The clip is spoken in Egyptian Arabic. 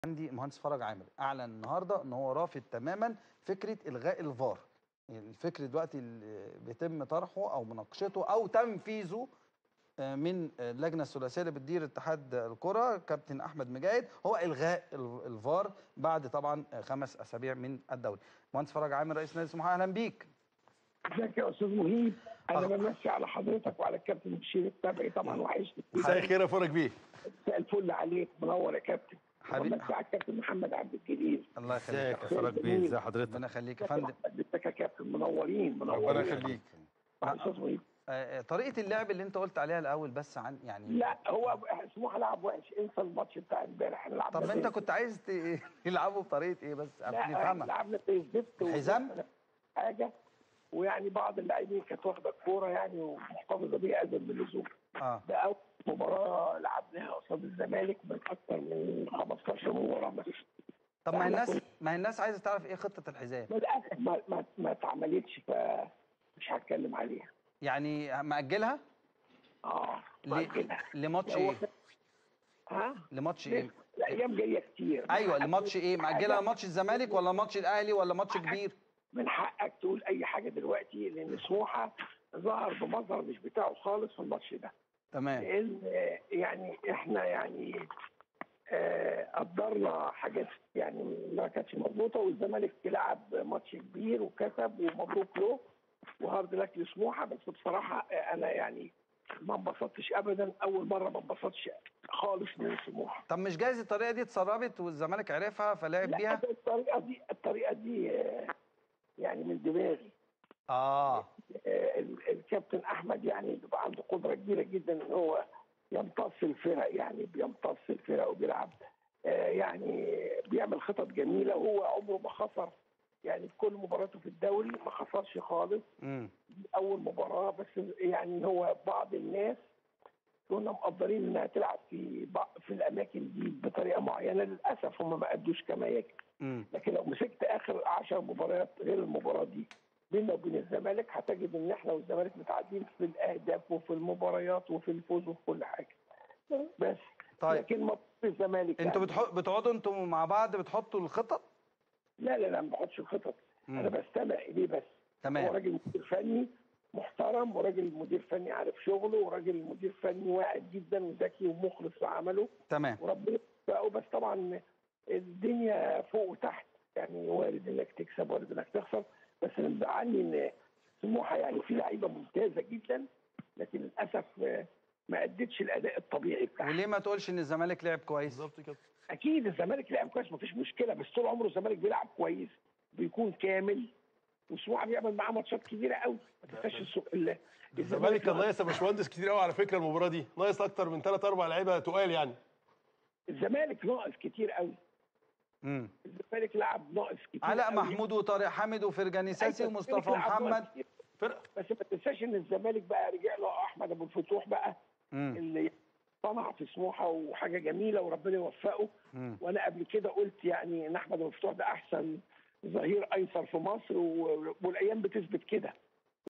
عندي المهندس فرج عامر اعلن النهارده ان هو رافض تماما فكره الغاء الفار الفكر دلوقتي اللي بيتم طرحه او مناقشته او تنفيذه آه، من اللجنه الثلاثيه اللي بتدير اتحاد الكره كابتن احمد مجاهد هو الغاء ال- الفار بعد طبعا آه، خمس اسابيع من الدوري مهندس فرج عامر رئيس نادي سموحه اهلا بيك ازيك يا استاذ مهيب انا أخ- بمسي على حضرتك وعلى الكابتن بشير التابعي طبعا وحشني مساء الخير يا فرج بيه مساء الفل عليك منور يا كابتن حبيبي. بمسي على الكابتن محمد عبد الجليل الله ازيك يخليك يا فرج بيه ازي حضرتك ربنا يخليك يا فندم ازيك يا كابتن منورين منورين ربنا يخليك مع استاذ مهيب آه، آه، طريقه اللعب اللي انت قلت عليها الاول بس عن يعني لا هو سموحه لعب وحش انسى الماتش بتاع امبارح احنا لعبنا طب انت زي- كنت عايز ت- تلعبوا بطريقه ايه بس لا احنا نفهمها لعبنا زي الزفت الحزام؟ حاجه ويعني بعض اللاعبين كانت واخده الكوره يعني ومحتفظه بيها ازيد من اللزوم اه ده اول مباراه لعبناها قصاد الزمالك من اكثر من 15 مباراه بس طب ما هي الناس ما هي الناس عايزه تعرف ايه خطه الحزام للاسف ما ما ما اتعملتش فمش هتكلم عليها يعني مأجلها اه ل... مأجلها. لماتش هو ايه كان- ها لماتش ايه لسه الايام جايه كتير ايوه لماتش ايه مأجلها حاجة لماتش الزمالك ولا ماتش الاهلي ولا ماتش كبير من حقك تقول اي حاجه دلوقتي لان سموحه ظهر بمظهر مش بتاعه خالص في الماتش ده تمام لان آه، يعني احنا يعني آه، قدرنا حاجات يعني ما كانتش مظبوطه والزمالك لعب ماتش كبير وكسب ومبروك له وهارد لك لسموحه بس بصراحه آه، انا يعني ما انبسطتش ابدا اول مره ما انبسطتش خالص من سموحه طب مش جايز الطريقه دي اتسربت والزمالك عرفها فلعب لا بيها الطريقه دي الطريقه دي آه، يعني من دماغي اه آه، ال- الكابتن احمد يعني بيبقى عنده قدره كبيره جدا ان هو يمتص الفرق يعني بيمتص الفرق وبيلعب آه، يعني بيعمل خطط جميله وهو عمره ما خسر يعني في كل مباراته في الدوري ما خسرش خالص امم دي اول مباراه بس يعني هو بعض الناس كنا مقدرين انها تلعب في بع- في الاماكن دي بطريقه معينه للاسف هم ما ادوش كما يجب امم لكن لو مسكت اخر 10 مباريات غير المباراه دي بيننا وبين الزمالك هتجد ان احنا والزمالك متعادلين في الاهداف وفي المباريات وفي الفوز وفي كل حاجه بس طيب. لكن ماتش الزمالك انتوا يعني بتحط بتقعدوا انتوا مع بعض بتحطوا الخطط لا لا لا ما بحطش الخطط مم. انا بستمع اليه بس هو تمام راجل مدير فني محترم وراجل مدير فني عارف شغله وراجل مدير فني واعد جدا وذكي ومخلص في عمله تمام وربنا يوفقه بس طبعا الدنيا فوق وتحت يعني وارد انك تكسب وارد انك تخسر بس اللي مزعلني ان سموحه يعني في لعيبه ممتازه جدا لكن للاسف آه، ما ادتش الاداء الطبيعي بتاعها وليه ما تقولش ان الزمالك لعب كويس بالظبط كده اكيد الزمالك لعب كويس مفيش مشكله بس طول عمره الزمالك بيلعب كويس بيكون كامل وسموحه بيعمل معاه ماتشات كبيره قوي ما تنساش السو- ال- الزمالك كان ناقص يا باشمهندس كتير قوي على فكره المباراه دي ناقص اكتر من ثلاث اربع لعيبه تقال يعني الزمالك ناقص كتير قوي امم الزمالك لعب ناقص كتير علاء قوي. محمود وطارق حامد وفرجاني ساسي أيوة، ومصطفى الزمالك لعب ناقص محمد كتير. فرقه بس ما تنساش ان الزمالك بقى رجع له احمد ابو الفتوح بقى امم اللي صنع في سموحه وحاجه جميله وربنا يوفقه امم وانا قبل كده قلت يعني ان احمد ابو الفتوح ده احسن ظهير ايسر في مصر و- والايام بتثبت كده